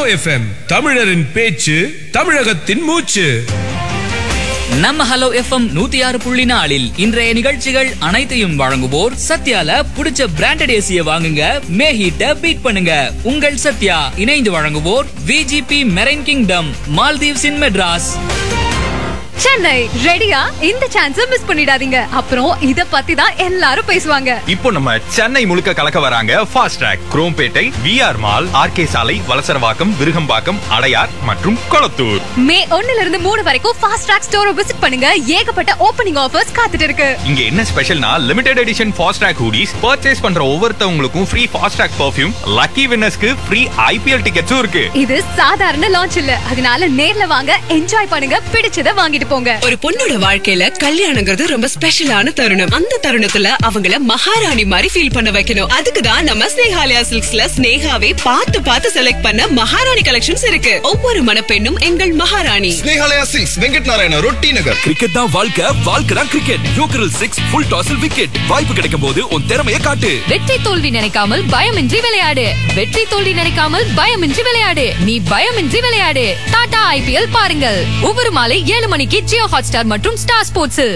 FM தமிழரின் பேச்சு தமிழகத்தின் மூச்சு நம்ம ஹலோ எஃப்எம் நூத்தி ஆறு புள்ளி நாலில் இன்றைய நிகழ்ச்சிகள் அனைத்தையும் வழங்குவோர் சத்யால புடிச்ச பிராண்டட் ஏசிய வாங்குங்க மே ஹீட்ட பீட் பண்ணுங்க உங்கள் சத்யா இணைந்து வழங்குவோர் VGP marine kingdom Maldives in Madras Chennai ரெடியா இந்த சான்ஸ மிஸ் பண்ணிடாதீங்க அப்புறம் இத பத்தி தான் எல்லாரும் பேசுவாங்க இப்போ நம்ம சென்னை முழுக்க கலக்க வராங்க fast track Chromepet VR mall RK சாலை வலசரவாக்கம் விருகம்பாக்கம் அடையார் மற்றும் கொளத்தூர் மே ஒண்ணுல இருந்து மூணு வரைக்கும் ஃபாஸ்ட் ட்ராக் ஸ்டோரை விசிட் பண்ணுங்க ஏகப்பட்ட ஓப்பனிங் ஆஃபர்ஸ் காத்துட்டு இருக்கு இங்க என்ன ஸ்பெஷல்னா limited edition fast track hoodies purchase பண்ற ஒவ்வொருத்தவங்களுக்கும் free fast track perfume lucky வின்னர்ஸ்க்கு ஃப்ரீ ஐபிஎல் டிக்கெட்ஸும் இருக்கு இது சாதாரண லான்ச் இல்ல அதனால நேர்ல வாங்க என்ஜாய் பண்ணுங்க பிடிச்சத வாங்கிட்டு போங்க ஒரு பொண்ணோட வாழ்க்கையில கல்யாணங்கிறது ரொம்ப ஸ்பெஷலான தருணம் அந்த தருணத்துல அவங்கள மகாராணி மாதிரி ஃபீல் பண்ண வைக்கணும் அதுக்கு தான் நம்ம ஸ்னேகாலயா சில்க்ஸ்ல ஸ்னேகாவே பார்த்து பார்த்து செலக்ட் பண்ண மகாராணி கலெக்ஷன்ஸ் இருக்கு ஒவ்வொரு மணப்பெண்ணும் எங்கள் மகாராணி ஸ்னேகாலயா சில்க்ஸ் வெங்கட் நாராயண ரொட்டி நகர் கிரிக்கெட் தான் வாழ்க்கை வாழ்க்கை தான் கிரிக்கெட் யோக்கரல் சிக்ஸ் ஃபுல் டாஸில் விக்கெட் வாய்ப்பு கிடைக்கும் போது உன் திறமையை காட்டு வெற்றி தோல்வி நினைக்காமல் பயமின்றி விளையாடு வெற்றி தோல்வி நினைக்காமல் பயமின்றி விளையாடு நீ பயமின்றி விளையாடு டாடா ஐபிஎல் பாருங்கள் ஒவ்வொரு மாலை ஏழு மணிக்கு ஜியோ ஹாட்ஸ்டார் மற்றும் ஸ்டார் ஸ்போர்ட்ஸில்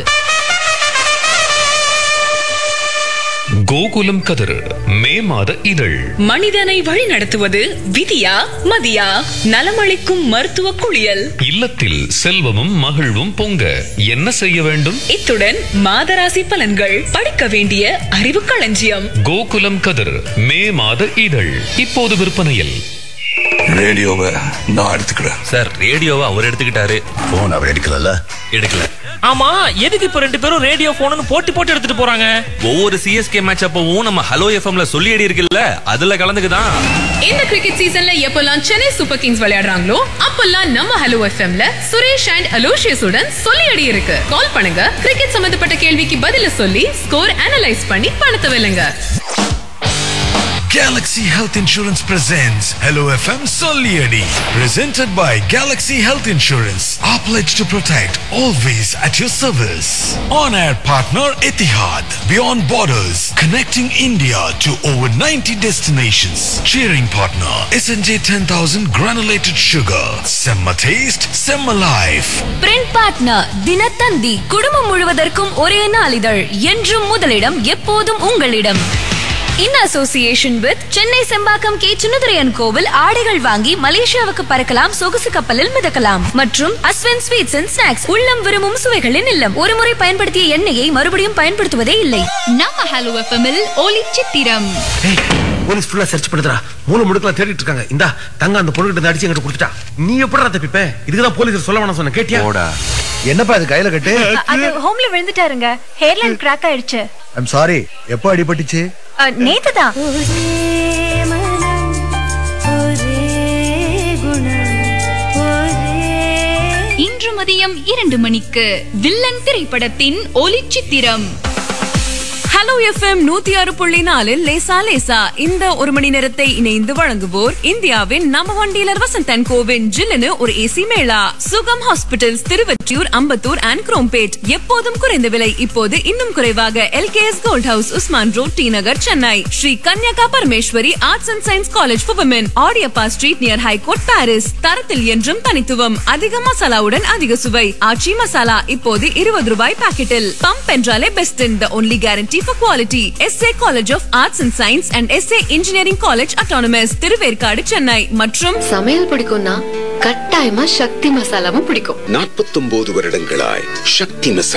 கோகுலம் கதிர் மே மாத இதழ் மனிதனை வழி நடத்துவது விதியா மதியா நலமளிக்கும் மருத்துவ குளியல் இல்லத்தில் செல்வமும் மகிழ்வும் பொங்க என்ன செய்ய வேண்டும் இத்துடன் மாதராசி பலன்கள் படிக்க வேண்டிய அறிவு களஞ்சியம் கோகுலம் கதிர் மே மாத இதழ் இப்போது விற்பனையில் ரேடியோவை நான் எடுத்துக்கிறேன் சார் ரேடியோவை அவர் எடுத்துக்கிட்டாரு போன் அவர் எடுக்கல எடுக்கல ஆமா எதுக்கு இப்ப ரெண்டு பேரும் ரேடியோ போன்னு போட்டி போட்டு எடுத்துட்டு போறாங்க ஒவ்வொரு சிஎஸ்கே மேட்ச் அப்பவும் நம்ம ஹலோ எஃப்எம்ல சொல்லி அடி இருக்குல்ல அதுல கலந்துக்குதான் இந்த கிரிக்கெட் சீசன்ல எப்பெல்லாம் சென்னை சூப்பர் கிங்ஸ் விளையாடுறாங்களோ அப்பெல்லாம் நம்ம ஹலோ எஃப்எம்ல சுரேஷ் அண்ட் அலோஷியஸ் உடன் சொல்லி அடி இருக்கு கால் பண்ணுங்க கிரிக்கெட் சம்பந்தப்பட்ட கேள்விக்கு பதில சொல்லி ஸ்கோர் அனலைஸ் பண்ணி பணத்தை வெல்லுங்க Galaxy Health Insurance presents Hello FM Solieri. Presented by Galaxy Health Insurance. Our pledge to protect, always at your service. On air partner Etihad. Beyond borders, connecting India to over 90 destinations. Cheering partner SNJ 10000 granulated sugar. Semma taste, Semma life. Print partner Dinathanthi குடும்பம் முழுவதற்கும் ஒரே நாளிதழ் என்றும் முதலிடம் எப்போதும் உங்களிடம் in association with Chennai Chembakkam K Sunathuraiyan கோவில் ஆடைகள் வாங்கி மலேசியாவுக்கு பறக்கலாம் சொகுசு கப்பலில் மிதக்கலாம் மற்றும் அஸ்வன் ஸ்வீட்ஸ் அண்ட் ஸ்நாக்ஸ் உள்ளம் விரும்பும் சுவைகளின் இல்லம் ஒருமுறை பயன்படுத்திய எண்ணெயை மறுபடியும் பயன்படுத்துவதே இல்லை நம்ம ஹலோ எஃப்எம்மில் ஒலி சித்திரம் போலீஸ் ஃபுல்லா சர்ச் பண்ணுறா மூணு முடுக்கெல்லாம் தேடிட்டு இருக்காங்க இந்தா தங்க அந்த பொண்ணுகிட்ட அடிச்சு எங்கிட்ட கொடுத்துட்டா நீ எப்படா தப்பிப்ப இதுக்குதான் போலீஸ் சொல்ல வேணாம் சொன்ன கேட்டியா போடா என்னப்பா இது கையில கட்டு அது ஹோம்ல விழுந்துட்டாருங்க ஹேர்லைன் கிராக் ஆயிடுச்சு ஐம் சாரி எப்போ அடிபட்டுச்சு நேத்து தான் இன்று மதியம் இரண்டு மணிக்கு வில்லன் திரைப்படத்தின் ஒளிச்சித்திரம் ஹலோ எஃப்எம் நூத்தி ஆறு புள்ளி நாலு லேசா லேசா இந்த ஒரு மணி நேரத்தை இணைந்து வழங்குவோர் இந்தியாவின் நம்பர் ஒன் டீலர் வசந்தன் கோவின் ஜில்லுன்னு ஒரு AC mela Sugam hospitals Thiruvottiyur Ambattur and Chromepet எப்போதும் குறைந்த விலை இப்போது இன்னும் குறைவாக LKS gold house Usman road T Nagar Chennai Sri Kanyaka Parameswari arts and science college for women Adiyappa street near high court Parrys தரத்தில் என்றும் தனித்துவம் அதிக மசாலாவுடன் அதிக சுவை ஆச்சி மசாலா இப்போது இருபது ரூபாய் பாக்கெட்டில் பம்ப் என்றாலே best the only guarantee for quality SA college of arts and science and SA engineering college autonomous Thiruverkadu Chennai மற்றும் சமையல் பிடிக்கும்னா கட்டாயமா சக்தி மசாலாவும் பிடிக்கும் நாற்பத்தொன்பது வருடங்களாய் சக்தி மசாலா